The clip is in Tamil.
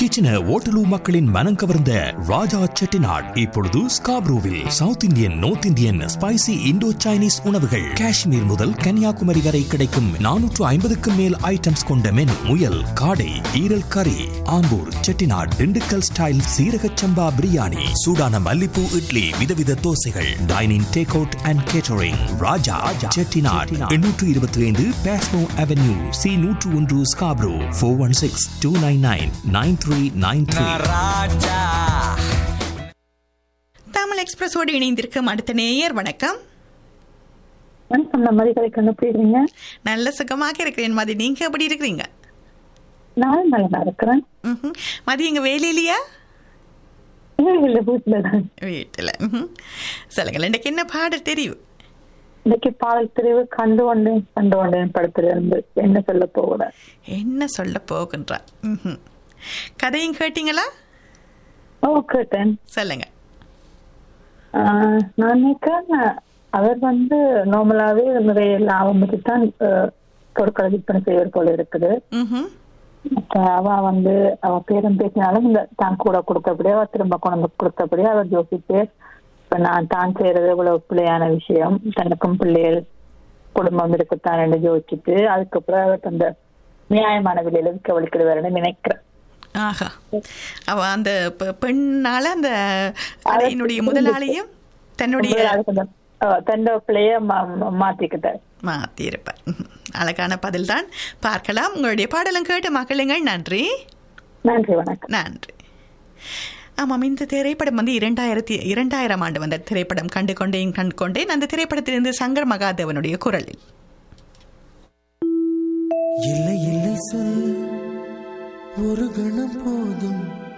கிச்சனர் ஓட்டலூ மக்களின் மனம் கவர்ந்த ராஜா செட்டிநாட் இப்பொழுது ஸ்காப்ரூவில் south Indian north Indian spicy Indo Chinese உணவுகள் காஷ்மீர் முதல் கன்னியாகுமரி வரை கிடைக்கும் நானூற்று ஐம்பதுக்கும் மேல் ஐட்டம்ஸ் கொண்ட மெனு முயல் காடை ஈரல் கறி ஆம்பூர் செட்டிநாட் திண்டுக்கல் ஸ்டைல் சீரக சம்பா பிரியாணி சூடான மல்லிப்பூ இட்லி விதவித தோசைகள் dining take out and catering Raja Chettinad எண்ணூற்று இருபத்தி ஐந்து பேஸ்மோ அவென்யூ சி நூற்று ஒன்று Scarborough four one six two nine nine nine three nine three Tamil எக்ஸ்பிரஸோடு இணைந்திருக்கும் அடுத்த நேயர் வணக்கம் வணக்கம் நான் மதிகளை கண்டுபிடிக்கிறீங்க நல்ல சுகமாக இருக்கிறேன் மதி நீங்க எப்படி இருக்கிறீங்க நான் நல்லா இருக்கிறேன் ம்ஹும். மதி எங்க வேலையிலையா இல்லை இல்லை வீட்டில் தான் வீட்டில் ம்ஹும். சொல்லுங்கள் எனக்கு என்ன பாட தெரியும் இன்னைக்கு பாடல் தெரிவு கண்டு கொண்டேன் கண்டு கொண்டேன் படத்துல இருந்து என்ன சொல்ல போகிறேன் என்ன சொல்ல போகின்றா ம்ஹும். கதையும் கேட்டீங்களா ஓ கேட்டேன் சொல்லுங்க ஆஹ், நான் நினைக்கிறேன் அவர் வந்து நார்மலாவே நிறைய லாபம் வச்சுதான் பொருட்களை விற்பனை செய்வது போல இருக்குது ம்ஹும். அப்ப அவ வந்து அவ பேரும் பேசினாலும் இந்த தான் கூட கொடுத்தபடியே அவ திரும்ப கொண்டு வந்து கொடுத்தபடியே அவர் யோசிச்சு இப்ப நான் தான் செய்யறது இவ்வளவு பிள்ளையான விஷயம் தனக்கும் பிள்ளைகள் குடும்பம் இருக்குத்தான் என்று யோசிச்சுட்டு அதுக்கப்புறம் அவர் அந்த நியாயமான விலையில விற்க வலிக்கிறவர்னு நினைக்கிறேன் ஆஹா அவ அந்த பெ- பெண்ணால அந்த கடையினுடைய முதலாளியும் தன்னுடைய அதுக்கு அந்த, அஹ், தன்னோட பிள்ளைய மா- மாத்திக்கிட்டார் மாத்தியிருப்பார் ம்ஹும். அழகான பதில்தான் பார்க்கலாம் உங்களுடைய பாடலும் கேட்டு மகளுங்கள் நன்றி நன்றி வணக்கம் நன்றி ஆமாம் இந்த திரைப்படம் வந்து இரண்டாயிரத்தி இரண்டாயிரம் ஆண்டு வந்த திரைப்படம் கண்டு கொண்டேன் கண்டு கொண்டேன் அந்த திரைப்படத்திலிருந்து சங்கர் மகாதேவனுடைய குரலில் இல்லை இல்லை சொல்ல ஒரு கணம் போதும்